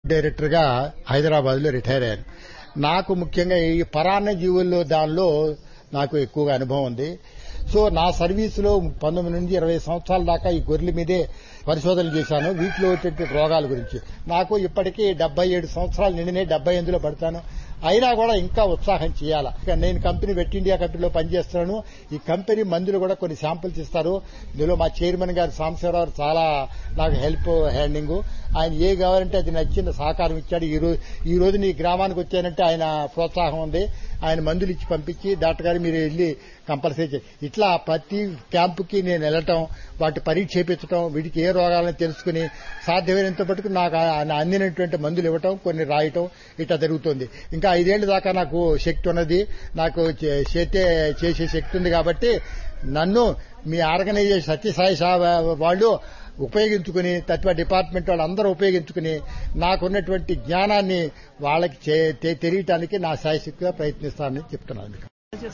director గా హైదరాబాద్ లో retire అయ్యాను నాకు ముఖ్యంగా ఈ పరాన్న జీవుల్లో దానిలో నాకు ఎక్కువగా అనుభవం ఉంది సో నా సర్వీసులో పంతొమ్మిది నుంచి ఇరవై సంవత్సరాల దాకా ఈ గొర్రెల మీదే పరిశోధనలు చేశాను వీటిలో వచ్చే రోగాల గురించి నాకు ఇప్పటికీ డెబ్బై ఏడు సంవత్సరాలు నిండినే డెబ్బై ఎనిమిదిలో పడతాను అయినా కూడా ఇంకా ఉత్సాహం చేయాలా ఇక నేను కంపెనీ వెట్ ఇండియా కంపెనీలో పనిచేస్తున్నాను ఈ కంపెనీ మందులు కూడా కొన్ని శాంపిల్స్ ఇస్తారు ఇందులో మా చైర్మన్ గారు సాంబశివరావు చాలా నాకు హెల్ప్ హ్యాండింగ్ ఆయన ఏ కావాలంటే అది నచ్చిన సహకారం ఇచ్చాడు ఈ రోజు ఈ రోజు నీ గ్రామానికి వచ్చానంటే ఆయన ప్రోత్సాహం ఉంది ఆయన మందులు ఇచ్చి పంపించి డాక్టర్ గారు మీరు వెళ్ళి కంపల్సరీ చే- ఇట్లా ప్రతి క్యాంపుకి నేను వెళ్ళటం వాటి పరీక్ష చేపించడం వీటికి ఏ రోగాలను తెలుసుకుని సాధ్యమైనంత మటుకు నాకు ఆ- ఆ అందినటువంటి మందులు ఇవ్వటం కొన్ని రాయటం ఇట్లా జరుగుతుంది ఇంకా ఐదేళ్ల దాకా నాకు శక్తి ఉన్నది నాకు చే- చేతే చేసే శక్తి ఉంది కాబట్టి నన్ను మీ ఆర్గనైజేషన్ సత్యసాయి సా వాళ్ళు ఉపయోగించుకుని తత్వ డిపార్ట్మెంట్ వాళ్ళందరూ ఉపయోగించుకుని నాకున్నటువంటి జ్ఞానాన్ని వాళ్ళకి చే- తె- తెలియటానికి నా శాయశక్తిగా ప్రయత్నిస్తానని చెప్తున్నాను మీకు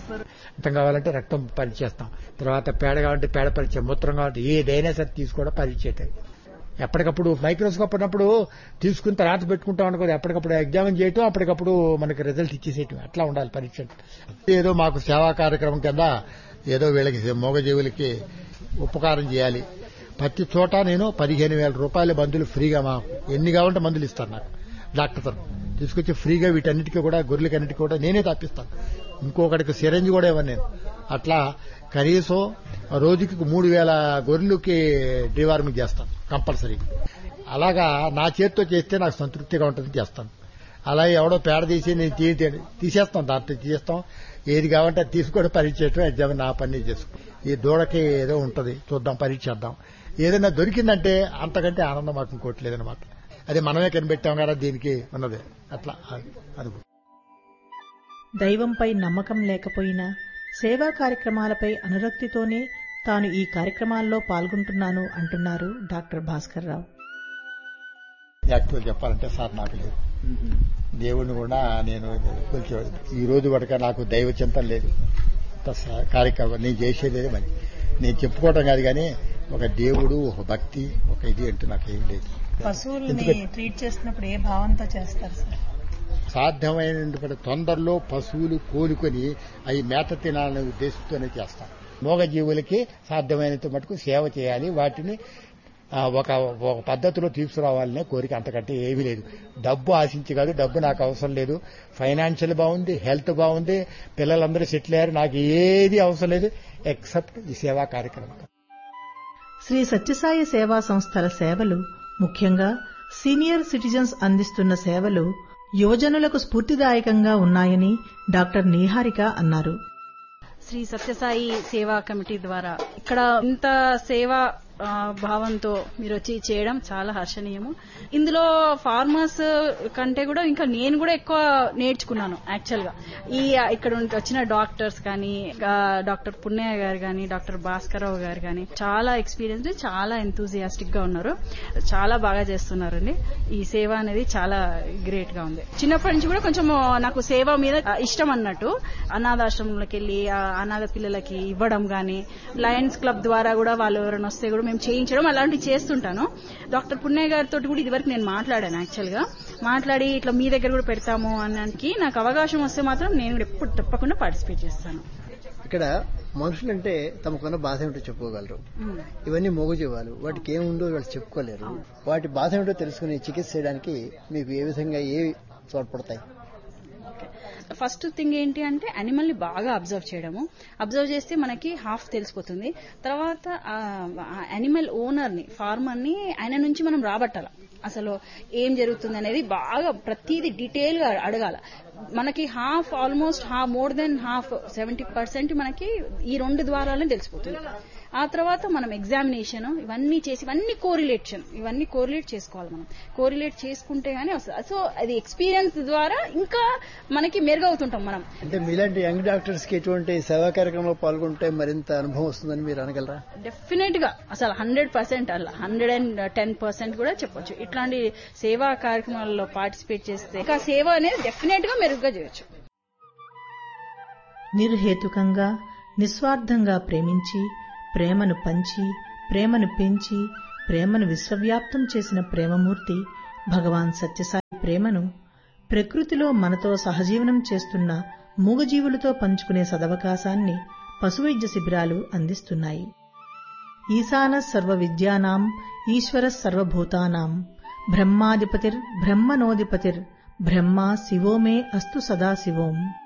రక్తం కావాలంటే రక్తం పరీక్ష చేస్తాం తర్వాత పేడ కావాలంటే పేడ పరీక్ష మూత్రం కావాలంటే ఏదైనా సరే తీసుకోవడం పరీక్ష ఎప్పటికప్పుడు మైక్రోస్కోప్ ఉన్నప్పుడు తీసుకున్న తర్వాత పెట్టుకుంటాం అనుకోదు ఎప్పటికప్పుడు ఎగ్జామిన్ చేయటం అప్పటికప్పుడు మనకి రిజల్ట్ ఇచ్చేసేయటం అట్లా ఉండాలి పరీక్ష ఏదో మాకు సేవా కార్యక్రమం కింద ఏదో వీళ్ళకి మూగజీవులకి ఉపకారం చేయాలి ప్రతి చోట నేను పదిహేను వేల రూపాయల మందులు ఫ్రీగా మా ఎన్ని కావాలంటే మందులు ఇస్తాను నాకు డాక్టర్ తరఫు తీసుకొచ్చి ఫ్రీగా వీటన్నిటికీ కూడా గొర్రెలకి అన్నిటికీ కూడా నేనే తప్పిస్తాను ఇంకొకటికి సిరంజ్ కూడా ఇవ్వను నేను అట్లా కనీసం రోజుకి మూడు వేల గొర్రెలకి డివార్మింగ్ చేస్తాను కంపల్సరీ అలాగా నా చేతితో చేస్తే నాకు సంతృప్తిగా ఉంటుంది చేస్తాను అలా ఎవడో పేడ తీసి నేను తీ తీ- తీసేస్తాం దాంట్లో తీసేస్తాం ఏది కావాలంటే అది తీసుకొని పరీక్ష చేయటం ఎగ్జామ్ నా పని చేసుకో ఈ దూడకి ఏదో ఉంటది చూద్దాం పరీక్ష చేద్దాం ఏదైనా దొరికిందంటే అంతకంటే ఆనందం మాకు ఇంకోటి లేదనమాట అది మనమే కనిపెట్టాం కదా దీనికి ఉన్నది అట్లా అది- అది దైవంపై నమ్మకం లేకపోయినా సేవా కార్యక్రమాలపై అనురక్తితోనే తాను ఈ కార్యక్రమాల్లో పాల్గొంటున్నాను అంటున్నారు డాక్టర్ భాస్కర్ రావు యాక్చువల్ చెప్పాలంటే సార్ నాకు లేదు దేవుణ్ణి కూడా నేను కొంచెం ఈ రోజు వరకు నాకు దైవ చింతన లేదు అంత స- కార్యక్రమం నేను చేసేది ఏదో మంచి నేను చెప్పుకోవటం కాదు కానీ ఒక దేవుడు ఒక భక్తి ఒక ఇది అంటూ నాకు ఏం లేదు పశువుల్ని ఎందుకంటే- ట్రీట్ చేసినప్పుడు ఏ భావంతో చేస్తారు సార్ సాధ్యమైనంత తొందరలో పశువులు కోలుకొని అవి మేత తినాలనే ఉద్దేశంతోనే చేస్తాం మూగజీవులకి సాధ్యమైనంత మటుకు సేవ చేయాలి వాటిని ఆ, ఒక ఒక పద్ధతిలో తీసుకురావాలనే కోరిక అంతకంటే ఏమీ లేదు డబ్బు ఆశించి కాదు డబ్బు నాకు అవసరం లేదు ఫైనాన్షియల్ బాగుంది హెల్త్ బాగుంది పిల్లలందరూ సెటిల్ అయ్యారు నాకు ఏది అవసరం లేదు ఎక్సెప్ట్ ఈ సేవా కార్యక్రమం శ్రీ సత్యసాయి సేవా సంస్థల సేవలు ముఖ్యంగా సీనియర్ సిటిజన్స్ అందిస్తున్న సేవలు యువజనులకు స్ఫూర్తిదాయకంగా ఉన్నాయని డాక్టర్ నీహారిక అన్నారు శ్రీ సత్యసాయి సేవా కమిటీ ద్వారా ఇక్కడ ఇంత సేవా ఆ, భావంతో మీరు వచ్చి చేయడం చాలా హర్షణీయము ఇందులో ఫార్మర్స్ కంటే కూడా ఇంకా నేను కూడా ఎక్కువ నేర్చుకున్నాను యాక్చువల్ గా ఈ ఇక్కడ ఉండి వచ్చిన డాక్టర్స్ కానీ ఆ, డాక్టర్ పున్నయ్య గారు కానీ డాక్టర్ భాస్కరరావు గారు కానీ చాలా ఎక్స్పీరియన్స్ చాలా ఎంతూజియాస్టిక్ గా ఉన్నారు చాలా బాగా చేస్తున్నారండి ఈ సేవ అనేది చాలా గ్రేట్ గా ఉంది చిన్నప్పటి నుంచి కూడా కొంచెం నాకు సేవ మీద ఆ, ఇష్టం అన్నట్టు అనాథాశ్రమంలోకి వెళ్ళి ఆ అనాథ పిల్లలకి ఇవ్వడం గానీ లయన్స్ క్లబ్ ద్వారా కూడా వాళ్ళు ఎవరైనా వస్తే కూడా మేము చేయించడం అలాంటివి చేస్తుంటాను డాక్టర్ పున్నయ్య గారితో కూడా ఇదివరకు నేను మాట్లాడాను యాక్చువల్ గా మాట్లాడి ఇట్లా మీ దగ్గర కూడా పెడతాము అన్నానికి నాకు అవకాశం వస్తే మాత్రం నేను కూడా ఎప్పుడు తప్పకుండా పార్టిసిపేట్ చేస్తాను ఇక్కడ మనుషులంటే తమకున్న బాధ ఏమిటో చెప్పుకోగలరు ఇవన్నీ మూగజీవాలు వాటికి ఏముందో వాళ్ళు చెప్పుకోలేరు వాటి బాధ ఏమిటో తెలుసుకుని చికిత్స చేయడానికి మీకు ఏ విధంగా ఏ తోడ్పడతాయి ఫస్ట్ థింగ్ ఏంటి అంటే అనిమల్ ని బాగా అబ్జర్వ్ చేయడము అబ్జర్వ్ చేస్తే మనకి హాఫ్ తెలిసిపోతుంది తర్వాత అనిమల్ ఓనర్ ని ఫార్మర్ ని ఆయన నుంచి మనం రాబట్టాల అసలు ఏం జరుగుతుంది అనేది బాగా ప్రతిదీ డీటెయిల్ గా అడగాల మనకి హాఫ్ ఆల్మోస్ట్ హా more than half seventy percent మనకి ఈ రెండు ద్వారాలనే తెలిసిపోతుంది ఆ తర్వాత మనం ఎగ్జామినేషన్ ఇవన్నీ చేసి ఇవన్నీ కోరిలేషన్ ఇవన్నీ కోరిలేట్ చేసుకోవాలి మనం కోరిలేట్ చేసుకుంటే గానీ వస్తుంది సో అది ఎక్స్పీరియన్స్ ద్వారా ఇంకా మనకి మెరుగవుతుంటాం మనం అంటే మీలాంటి యంగ్ డాక్టర్స్ కి ఎటువంటి సేవా కార్యక్రమంలో పాల్గొంటే మరింత అనుభవం వస్తుందని మీరు అనగలరా డెఫినెట్ గా అసలు హండ్రెడ్ పర్సెంట్ అలా హండ్రెడ్ అండ్ టెన్ పర్సెంట్ కూడా చెప్పొచ్చు ఇట్లాంటి సేవా కార్యక్రమాల్లో పార్టిసిపేట్ చేస్తే ఇంకా సేవ అనేది డెఫినెట్ గా మెరుగ్గా చేయొచ్చు నిర్హేతుకంగా నిస్వార్థంగా ప్రేమించి ప్రేమను పంచి ప్రేమను పెంచి ప్రేమను విశ్వవ్యాప్తం చేసిన ప్రేమమూర్తి భగవాన్ సత్యసాయి ప్రేమను ప్రకృతిలో మనతో సహజీవనం చేస్తున్న మూగజీవులతో పంచుకునే సదవకాశాన్ని పశువైద్య శిబిరాలు అందిస్తున్నాయి ఈశాన సర్వ విద్యానాం ఈశ్వర సర్వభూతానాం బ్రహ్మాధిపతిర్ బ్రహ్మనోధిపతిర్ బ్రహ్మ శివో మే అస్తు సదాశివోం